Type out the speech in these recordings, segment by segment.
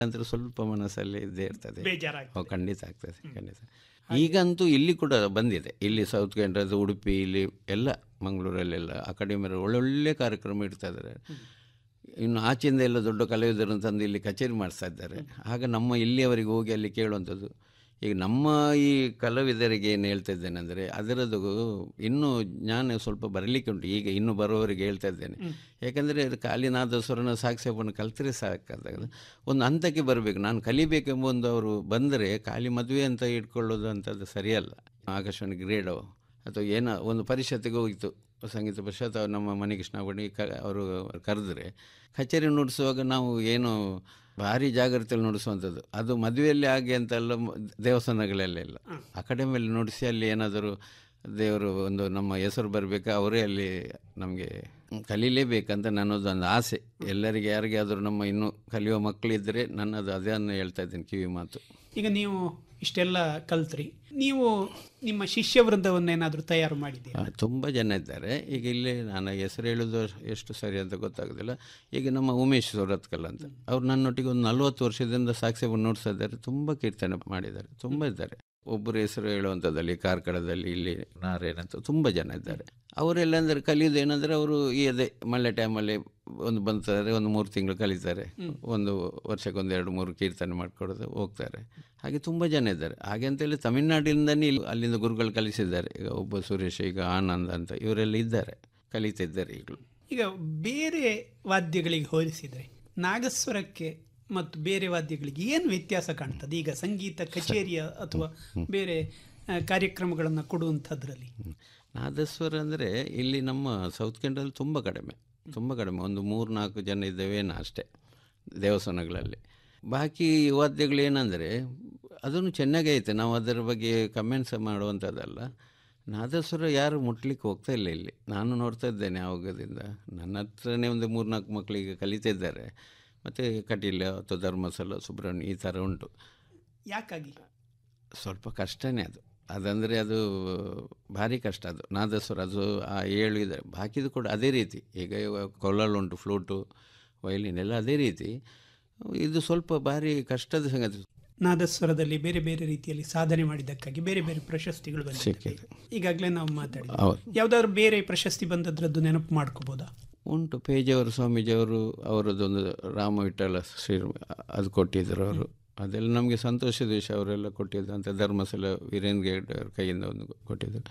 ಅಂದ್ರೆ ಸ್ವಲ್ಪ ಮನಸ್ಸಲ್ಲಿ ಇದ್ದೇ ಇರ್ತದೆ ಬೇಜಾರಾಗ್ತದೆ. ಓ, ಖಂಡಿತ ಆಗ್ತದೆ ಖಂಡಿತ ಈಗಂತೂ ಇಲ್ಲಿ ಕೂಡ ಬಂದಿದೆ ಇಲ್ಲಿ ಸೌತ್ ಕೆನರಾ ಉಡುಪಿ ಇಲ್ಲಿ ಎಲ್ಲ ಮಂಗಳೂರಲ್ಲೆಲ್ಲ ಅಕಾಡೆಮಿಯಲ್ಲಿ ಒಳ್ಳೊಳ್ಳೆ ಕಾರ್ಯಕ್ರಮ ಇಡ್ತಾ ಇದ್ದಾರೆ ಇನ್ನು ಆಚೆಯಿಂದ ಎಲ್ಲ ದೊಡ್ಡ ಕಲಾವಿದರನ್ನು ತಂದು ಇಲ್ಲಿ ಕಚೇರಿ ಮಾಡಿಸ್ತಾ ಇದ್ದಾರೆ ಆಗ ನಮ್ಮ ಇಲ್ಲಿಯವರೆಗೆ ಹೋಗಿ ಅಲ್ಲಿ ಕೇಳುವಂಥದ್ದು ಈಗ ನಮ್ಮ ಈ ಕಲಾವಿದರಿಗೆ ಏನು ಹೇಳ್ತಾ ಇದ್ದೇನೆ ಅಂದರೆ ಅದರದ್ದು ಇನ್ನೂ ಜ್ಞಾನ ಸ್ವಲ್ಪ ಬರಲಿಕ್ಕೆ ಉಂಟು ಈಗ ಇನ್ನು ಬರುವವರಿಗೆ ಹೇಳ್ತಾ ಇದ್ದೇನೆ ಯಾಕಂದರೆ ಕಾಲಿನಾದ ಸ್ವರನ ಸಾಕ್ಷಿಯಪ್ಪನ ಕಲ್ತರೆ ಸಾಕಾದಾಗ ಒಂದು ಹಂತಕ್ಕೆ ಬರಬೇಕು ನಾನು ಕಲಿಬೇಕೆಂಬ ಒಂದು ಅವರು ಬಂದರೆ ಖಾಲಿ ಮದುವೆ ಅಂತ ಇಟ್ಕೊಳ್ಳೋದು ಅಂಥದ್ದು ಸರಿಯಲ್ಲ ಆಕಾಶವಾಣಿ ಗ್ರೇಡೋ ಅಥವಾ ಏನೋ ಒಂದು ಪರಿಷತ್ತಿಗೆ ಹೋಗಿತ್ತು ಸಂಗೀತ ಪರಿಷತ್ ಅವ್ರು ನಮ್ಮ ಮನೆಕೃಷ್ಣ ಬಣಿ ಕ ಅವರು ಕರೆದ್ರೆ ಕಚೇರಿ ನುಡಿಸುವಾಗ ನಾವು ಏನು ಭಾರಿ ಜಾಗ್ರತೆಯಲ್ಲಿ ನುಡಿಸುವಂಥದ್ದು ಅದು ಮದುವೆಯಲ್ಲಿ ಹಾಗೆ ಅಂತೆಲ್ಲ ಮ- ದೇವಸ್ಥಾನಗಳಲ್ಲೆಲ್ಲ ಅಕಾಡೆಮಿಯಲ್ಲಿ ನುಡಿಸಿ ಅಲ್ಲಿ ಏನಾದರೂ ದೇವರು ಒಂದು ನಮ್ಮ ಹೆಸರು ಬರಬೇಕಾ ಅವರೇ ಅಲ್ಲಿ ನಮಗೆ ಕಲೀಲೇಬೇಕಂತ ನನ್ನದೊಂದು ಆಸೆ ಎಲ್ಲರಿಗೆ ಯಾರಿಗೆ ಆದರೂ ನಮ್ಮ ಇನ್ನೂ ಕಲಿಯುವ ಮಕ್ಕಳಿದ್ದರೆ ನನ್ನದು ಅದನ್ನು ಹೇಳ್ತಾ ಇದ್ದೇನೆ ಕಿವಿ ಮಾತು ಈಗ ನೀವು ಇಷ್ಟೆಲ್ಲ ಕಲ್ತ್ರಿ ನೀವು ನಿಮ್ಮ ಶಿಷ್ಯ ವೃಂದವನ್ನೇನಾದ್ರೂ ತಯಾರು ಮಾಡಿದ್ದೀರಾ ತುಂಬ ಜನ ಇದ್ದಾರೆ ಈಗ ಇಲ್ಲಿ ನಾನು ಹೆಸರು ಹೇಳೋದು ಎಷ್ಟು ಸರಿ ಅಂತ ಗೊತ್ತಾಗೋದಿಲ್ಲ ಈಗ ನಮ್ಮ ಉಮೇಶ್ ಸೊರತ್ಕಲ್ ಅಂತ ಅವ್ರು ನನ್ನೊಟ್ಟಿಗೆ ಒಂದು ನಲ್ವತ್ತು ವರ್ಷದಿಂದ ಸಾಕ್ಷ್ಯವನ್ನು ನೋಡ್ತಾ ಇದ್ದಾರೆ ತುಂಬ ಕೀರ್ತನೆ ಮಾಡಿದ್ದಾರೆ ತುಂಬ ಇದ್ದಾರೆ ಒಬ್ಬರು ಹೆಸರು ಹೇಳುವಂಥದ್ದಲ್ಲಿ ಕಾರ್ಕಳದಲ್ಲಿ ಇಲ್ಲಿ ನಾರೇನ್ ಅಂತ ತುಂಬ ಜನ ಇದ್ದಾರೆ ಅವರೆಲ್ಲ ಅಂದರೆ ಕಲಿಯೋದು ಏನಂದರೆ ಅವರು ಈ ಅದೇ ಮಳೆ ಟೈಮಲ್ಲಿ ಒಂದು ಬಂತಾರೆ ಒಂದು ಮೂರು ತಿಂಗಳು ಕಲಿತಾರೆ ಒಂದು ವರ್ಷಕ್ಕೊಂದು ಎರಡು ಮೂರು ಕೀರ್ತನೆ ಮಾಡಿಕೊಡೋದು ಹೋಗ್ತಾರೆ ಹಾಗೆ ತುಂಬ ಜನ ಇದ್ದಾರೆ ಹಾಗೆ ಅಂತೇಳಿ ತಮಿಳ್ನಾಡಿನಿಂದನೇ ಇಲ್ಲಿ ಅಲ್ಲಿಂದ ಗುರುಗಳು ಕಲಿಸಿದ್ದಾರೆ ಈಗ ಒಬ್ಬ ಸುರೇಶ್ ಈಗ ಆನಂದ್ ಅಂತ ಇವರೆಲ್ಲ ಇದ್ದಾರೆ ಕಲಿತಿದ್ದಾರೆ ಈಗಲೂ ಈಗ ಬೇರೆ ವಾದ್ಯಗಳಿಗೆ ಹೋಲಿಸಿದರೆ ನಾಗಸ್ವರಕ್ಕೆ ಮತ್ತು ಬೇರೆ ವಾದ್ಯಗಳಿಗೆ ಏನು ವ್ಯತ್ಯಾಸ ಕಾಣ್ತದೆ ಈಗ ಸಂಗೀತ ಕಚೇರಿಯ ಅಥವಾ ಬೇರೆ ಆ, ಕಾರ್ಯಕ್ರಮಗಳನ್ನು ಕೊಡುವಂಥದ್ರಲ್ಲಿ ನಾದಸ್ವರ ಅಂದರೆ ಇಲ್ಲಿ ನಮ್ಮ ಸೌತ್ ಕೆನಡಲ್ಲಿ ತುಂಬ ಕಡಿಮೆ ತುಂಬ ಕಡಿಮೆ ಒಂದು ಮೂರು ನಾಲ್ಕು ಜನ ಇದ್ದೇವೇನೋ ಅಷ್ಟೇ ದೇವಸ್ಥಾನಗಳಲ್ಲಿ ಬಾಕಿ ವಾದ್ಯಗಳು ಏನಂದರೆ ಅದನ್ನು ಚೆನ್ನಾಗೇ ಐತೆ ನಾವು ಅದರ ಬಗ್ಗೆ ಕಮೆಂಟ್ಸ್ ಮಾಡುವಂಥದ್ದಲ್ಲ ನಾದಸ್ವರ ಯಾರು ಮುಟ್ಲಿಕ್ಕೆ ಹೋಗ್ತಾ ಇಲ್ಲ ಇಲ್ಲಿ ನಾನು ನೋಡ್ತಾ ಇದ್ದೇನೆ ಆವಾಗದಿಂದ ನನ್ನ ಹತ್ರನೇ ಒಂದು ಮೂರು ನಾಲ್ಕು ಮಕ್ಕಳಿಗೆ ಕಲಿತಿದ್ದಾರೆ ಮತ್ತು ಕಟೀಲ ಅಥವಾ ಧರ್ಮಸ್ಥಳ ಸುಬ್ರಹ್ಮಣ್ಯ ಈ ಥರ ಉಂಟು ಯಾಕಾಗಿ ಸ್ವಲ್ಪ ಕಷ್ಟನೇ ಅದು ಅದಂದರೆ ಅದು ಭಾರಿ ಕಷ್ಟ ಅದು ನಾದಸ್ವರ ಅದು ಆ ಏಳು ಇದೆ ಬಾಕಿದು ಕೂಡ ಅದೇ ರೀತಿ ಈಗ ಇವಾಗ ಕೊಲ್ಲಲ್ ಉಂಟು ಫ್ಲೂಟು ವಯಲಿನ್ ಎಲ್ಲ ಅದೇ ರೀತಿ ಇದು ಸ್ವಲ್ಪ ಭಾರಿ ಕಷ್ಟದ ಸಂಗತಿ ನಾದಸ್ವರದಲ್ಲಿ ಬೇರೆ ಬೇರೆ ರೀತಿಯಲ್ಲಿ ಸಾಧನೆ ಮಾಡಿದ್ದಕ್ಕಾಗಿ ಬೇರೆ ಬೇರೆ ಪ್ರಶಸ್ತಿಗಳು ಬಂದಿದೆ ಸಿಕ್ಕಿದೆ ಈಗಾಗಲೇ ನಾವು ಮಾತಾಡಿದ್ವಿ ಹೌದು ಯಾವ್ದಾದ್ರು ಬೇರೆ ಪ್ರಶಸ್ತಿ ಬಂದದ್ರದ್ದು ನೆನಪು ಮಾಡ್ಕೋಬೋದಾ ಉಂಟು ಪೇಜವರು ಸ್ವಾಮೀಜಿಯವರು ಅವರದ್ದೊಂದು ರಾಮ ವಿಠಲ ಶ್ರೀ ಅದು ಕೊಟ್ಟಿದ್ದರು ಅವರು ಅದೆಲ್ಲ ನಮಗೆ ಸಂತೋಷದ ವಿಷಯ ಅವರೆಲ್ಲ ಕೊಟ್ಟಿದ್ದು ಅಂತ ಧರ್ಮಸ್ಥಳ ವೀರೇಂದ್ರ ಗೆಡ್ ಅವ್ರ ಕೈಯಿಂದ ಒಂದು ಕೊಟ್ಟಿದ್ದರು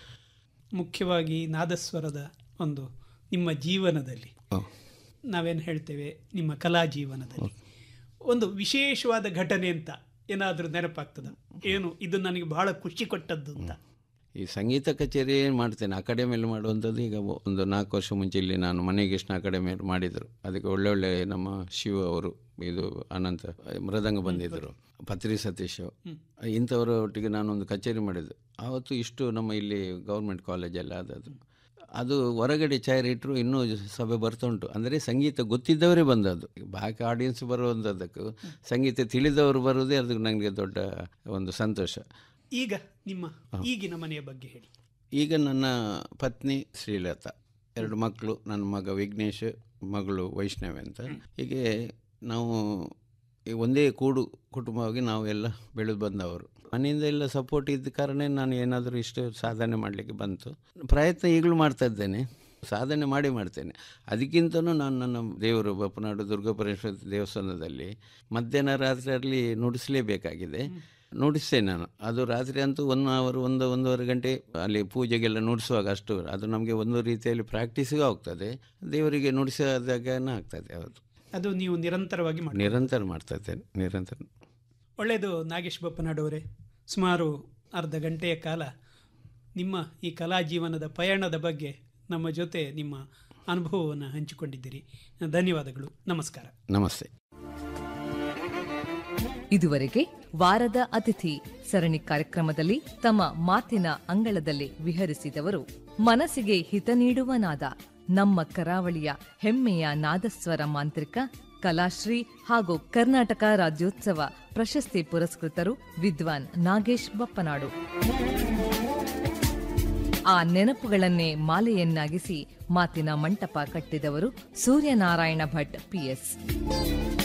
ಮುಖ್ಯವಾಗಿ ನಾದಸ್ವರದ ಒಂದು ನಿಮ್ಮ ಜೀವನದಲ್ಲಿ ಓ. ನಾವೇನು ಹೇಳ್ತೇವೆ ನಿಮ್ಮ ಕಲಾ ಜೀವನದಲ್ಲಿ ಒಂದು ವಿಶೇಷವಾದ ಘಟನೆ ಅಂತ ಏನಾದರೂ ನೆನಪಾಗ್ತದ ಏನು ಇದು ನನಗೆ ಬಹಳ ಖುಷಿ ಕೊಟ್ಟದ್ದು ಅಂತ ಈ ಸಂಗೀತ ಕಚೇರಿ ಏನು ಮಾಡ್ತೇನೆ ಅಕಾಡೆಮಿಯಲ್ಲಿ ಮಾಡುವಂಥದ್ದು ಈಗ ಒಂದು ನಾಲ್ಕು ವರ್ಷ ಮುಂಚೆ ಇಲ್ಲಿ ನಾನು ಮನೆಗಿಷ್ಣ ಅಕಾಡೆಮಿಯಲ್ಲಿ ಮಾಡಿದರು ಅದಕ್ಕೆ ಒಳ್ಳೆ ಒಳ್ಳೆ ನಮ್ಮ ಶಿವ ಅವರು ಇದು ಅನಂತ ಮೃದಂಗ ಬಂದಿದ್ದರು ಪತ್ರಿ ಸತೀಶ್ ಇಂಥವರ ಒಟ್ಟಿಗೆ ನಾನೊಂದು ಕಚೇರಿ ಮಾಡಿದ್ದು ಆವತ್ತು ಇಷ್ಟು ನಮ್ಮ ಇಲ್ಲಿ ಗೌರ್ಮೆಂಟ್ ಕಾಲೇಜಲ್ಲಿ ಆದದ್ದು ಅದು ಹೊರಗಡೆ ಚೇರ್ ಇಟ್ಟರು ಇನ್ನೂ ಸಭೆ ಬರ್ತಾ ಉಂಟು ಅಂದರೆ ಸಂಗೀತ ಗೊತ್ತಿದ್ದವರೇ ಬಂದದ್ದು ಬಾಕಿ ಆಡಿಯನ್ಸ್ ಬರುವಂಥದ್ದಕ್ಕೂ ಸಂಗೀತ ತಿಳಿದವರು ಬರೋದೇ ಅದಕ್ಕೆ ನನಗೆ ದೊಡ್ಡ ಒಂದು ಸಂತೋಷ ಈಗ ನಿಮ್ಮ ಈಗಿನ ಮನೆಯ ಬಗ್ಗೆ ಹೇಳಿ ಈಗ ನನ್ನ ಪತ್ನಿ ಶ್ರೀಲತಾ ಎರಡು ಮಕ್ಕಳು ನನ್ನ ಮಗ ವಿಘ್ನೇಶ್ ಮಗಳು ವೈಷ್ಣವಿ ಅಂತ ಹೀಗೆ ನಾವು ಈ ಒಂದೇ ಕೂಡು ಕುಟುಂಬವಾಗಿ ನಾವು ಎಲ್ಲ ಬೆಳೆದು ಬಂದವರು ಮನೆಯಿಂದ ಎಲ್ಲ ಸಪೋರ್ಟ್ ಇದ್ದ ಕಾರಣ ನಾನು ಏನಾದರೂ ಇಷ್ಟು ಸಾಧನೆ ಮಾಡಲಿಕ್ಕೆ ಬಂತು ಪ್ರಯತ್ನ ಈಗಲೂ ಮಾಡ್ತಾ ಇದ್ದೇನೆ ಸಾಧನೆ ಮಾಡಿ ಮಾಡ್ತೇನೆ ಅದಕ್ಕಿಂತಲೂ ನಾನು ನನ್ನ ದೇವರು ಬಪ್ಪನಾಡು ದುರ್ಗಾಪರಮೇಶ್ವರ ದೇವಸ್ಥಾನದಲ್ಲಿ ಮಧ್ಯಾಹ್ನ ರಾತ್ರಿಯಲ್ಲಿ ನುಡಿಸಲೇಬೇಕಾಗಿದೆ ನುಡಿಸ್ತೇನೆ ನಾನು ಅದು ರಾತ್ರಿ ಅಂತೂ ಒನ್ ಅವರ್ ಒಂದು ಒಂದೂವರೆ ಗಂಟೆ ಅಲ್ಲಿ ಪೂಜೆಗೆಲ್ಲ ನುಡಿಸುವಾಗ ಅಷ್ಟು ಅದು ನಮಗೆ ಒಂದು ರೀತಿಯಲ್ಲಿ ಪ್ರಾಕ್ಟೀಸಿಗೂ ಆಗ್ತದೆ ದೇವರಿಗೆ ನುಡಿಸಿದಾಗ ಆಗ್ತದೆ ಹೌದು ಅದು ನೀವು ನಿರಂತರವಾಗಿ ಮಾಡಿ ನಿರಂತರ ಮಾಡ್ತಾ ಇದ್ದೇನೆ ನಿರಂತರ ಒಳ್ಳೆಯದು ನಾಗೇಶ್ ಬಪ್ಪನಾಡವರೇ ಸುಮಾರು ಅರ್ಧ ಗಂಟೆಯ ಕಾಲ ನಿಮ್ಮ ಈ ಕಲಾ ಜೀವನದ ಪಯಣದ ಬಗ್ಗೆ ನಮ್ಮ ಜೊತೆ ನಿಮ್ಮ ಅನುಭವವನ್ನು ಹಂಚಿಕೊಂಡಿದ್ದೀರಿ ಧನ್ಯವಾದಗಳು ನಮಸ್ಕಾರ ನಮಸ್ತೆ ಇದುವರೆಗೆ ವಾರದ ಅತಿಥಿ ಸರಣಿ ಕಾರ್ಯಕ್ರಮದಲ್ಲಿ ತಮ್ಮ ಮಾತಿನ ಅಂಗಳದಲ್ಲಿ ವಿಹರಿಸಿದವರು ಮನಸ್ಸಿಗೆ ಹಿತ ನೀಡುವ ನಾದ ನಮ್ಮ ಕರಾವಳಿಯ ಹೆಮ್ಮೆಯ ನಾದಸ್ವರ ಮಾಂತ್ರಿಕ ಕಲಾಶ್ರೀ ಹಾಗೂ ಕರ್ನಾಟಕ ರಾಜ್ಯೋತ್ಸವ ಪ್ರಶಸ್ತಿ ಪುರಸ್ಕೃತರು ವಿದ್ವಾನ್ ನಾಗೇಶ್ ಬಪ್ಪನಾಡು ಆ ನೆನಪುಗಳನ್ನೇ ಮಾಲೆಯನ್ನಾಗಿಸಿ ಮಾತಿನ ಮಂಟಪ ಕಟ್ಟಿದವರು ಸೂರ್ಯನಾರಾಯಣ ಭಟ್ ಪಿಎಸ್